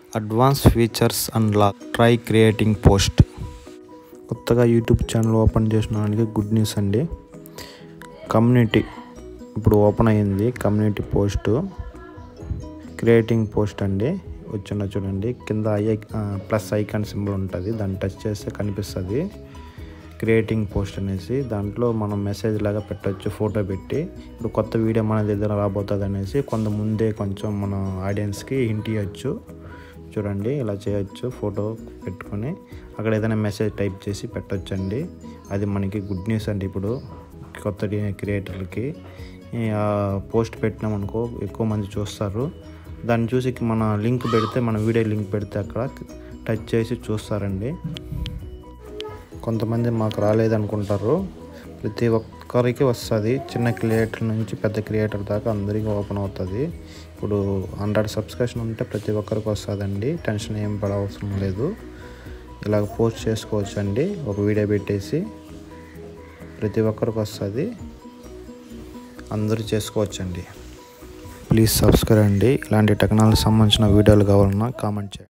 advance features unlock try creating post కొత్తగా YouTube channel open చేసిన వానికి గుడ్ న్యూస్ అండి కమ్యూనిటీ ఇప్పుడు ఓపెన్ అయ్యింది కమ్యూనిటీ పోస్ట్ క్రియేటింగ్ పోస్ట్ అండి వచ్చిన చూడండి కింద ఐ ప్లస్ ఐకాన్ సింబల్ ఉంటుంది దాన్ని టచ్ చేస్తే కనిపిస్తుంది క్రియేటింగ్ పోస్ట్ అనేసి దాంట్లో మనం మెసేజ్ లాగా పెట్టవచ్చు ఫోటో పెట్టి ఇప్పుడు కొత్త వీడియో మన దగ్గర రాబోతుంది అనేసి కొంత ముందే కొంచెం మన ఆడియన్స్కి హింట్ ఇవ్వచ్చు చూడండి ఇలా చేయొచ్చు ఫోటో పెట్టుకొని అక్కడ ఏదైనా మెసేజ్ టైప్ చేసి పెట్టొచ్చండి అది మనకి గుడ్ న్యూస్ అండి ఇప్పుడు కొత్త క్రియేటర్లకి పోస్ట్ పెట్టినాం అనుకో ఎక్కువ మంది చూస్తారు దాన్ని చూసి మన లింక్ పెడితే మన వీడియో లింక్ పెడితే అక్కడ టచ్ చేసి చూస్తారండి కొంతమంది మాకు రాలేదనుకుంటారు ప్రతి ఒక్కరికి వస్తుంది చిన్న క్రియేటర్ నుంచి పెద్ద క్రియేటర్ దాకా అందరికీ ఓపెన్ అవుతుంది ఇప్పుడు హండ్రెడ్ సబ్స్క్రిప్షన్ ఉంటే ప్రతి ఒక్కరికి వస్తుందండి టెన్షన్ ఏం పడవసరం లేదు ఇలాగ పోస్ట్ చేసుకోవచ్చు అండి ఒక వీడియో పెట్టేసి ప్రతి ఒక్కరికి వస్తుంది అందరూ చేసుకోవచ్చండి ప్లీజ్ సబ్స్క్రైబ్ అండి ఇలాంటి టెక్నాలజీ సంబంధించిన వీడియోలు కావాలన్నా కామెంట్ చేయండి